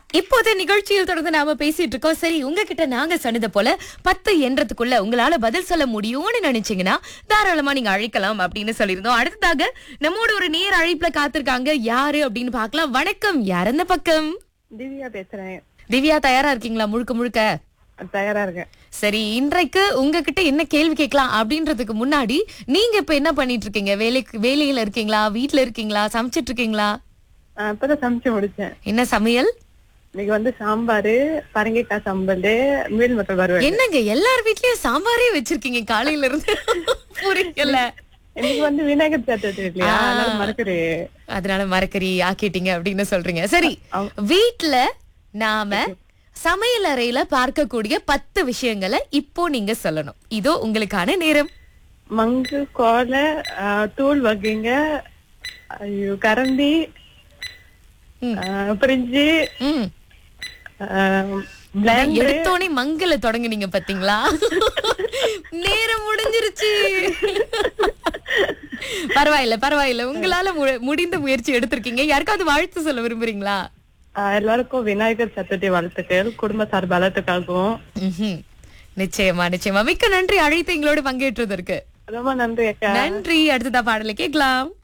இப்போது நிகழ்ச்சியில் தொடர்ந்து நாம பேசிட்டு இருக்கோம் சரி உங்ககிட்ட நாங்க சொன்னது போல பத்து என்றதுக்குள்ள உங்களால பதில் சொல்ல முடியும்னு நினைச்சீங்கன்னா தாராளமா நீங்க அழைக்கலாம் அப்படின்னு சொல்லியிருந்தோம் அடுத்ததாக நம்மோட ஒரு நேர் அழைப்புல காத்திருக்காங்க யாரு அப்படின்னு பார்க்கலாம் வணக்கம் யார் அந்த பக்கம் திவ்யா பேசுறேன் திவ்யா தயாரா இருக்கீங்களா முழுக்க முழுக்க தயாரா இருக்கேன் சரி இன்றைக்கு உங்ககிட்ட என்ன கேள்வி கேட்கலாம் அப்படின்றதுக்கு முன்னாடி நீங்க இப்ப என்ன பண்ணிட்டு இருக்கீங்க வேலைக்கு வேலையில இருக்கீங்களா வீட்ல இருக்கீங்களா சமைச்சிட்டு இருக்கீங்களா ஆஹ் இப்பதான் சமைச்சு முடிச்சேன் என்ன சமையல் இன்னைக்கு வந்து சாம்பாரு பரங்கிக்காய் சம்பல் மீன் மக்கள் வருவேன் என்னங்க எல்லார் வீட்லயும் சாம்பாரே வச்சிருக்கீங்க காலையில இருந்து புரியல இன்னைக்கு வந்து விநாயகர் சதுர்த்தி இல்லையா ஆ. அதனால மறக்கறி அதனால மரக்கறி ஆக்கிட்டீங்க அப்படின்னு சொல்றீங்க சரி ஆம். வீட்ல நாம சமையல் அறையில பார்க்கக்கூடிய பத்து விஷயங்களை இப்போ நீங்க சொல்லணும் இதோ உங்களுக்கான நேரம் மங்கு கோலை ஆஹ் தூள் வகைங்க ஐயோ கரண்டி ம். ஆஹ் பிரிஞ்சு ம் பிளேண்டர் எடுத்தோனே மங்கல தொடங்குனீங்க பாத்தீங்களா நேரம் முடிஞ்சிருச்சு பரவாயில்ல பரவாயில்ல உங்களால மு- முடிந்த முயற்சி எடுத்திருக்கீங்க யாருக்காவது வாழ்த்து சொல்ல விரும்புறீங்களா எல்லாருக்கும் விநாயகர் சதுர்த்தி வாழ்த்துக்கள் குடும்ப சார்பாளத்துக்காகவும் ம்ஹும். நிச்சயமா நிச்சயமா மிக்க நன்றி அழைத்து எங்களோட பங்கேற்றதற்கு ரொம்ப நன்றி அக்கா நன்றி அடுத்ததா பாடலை கேட்கலாம்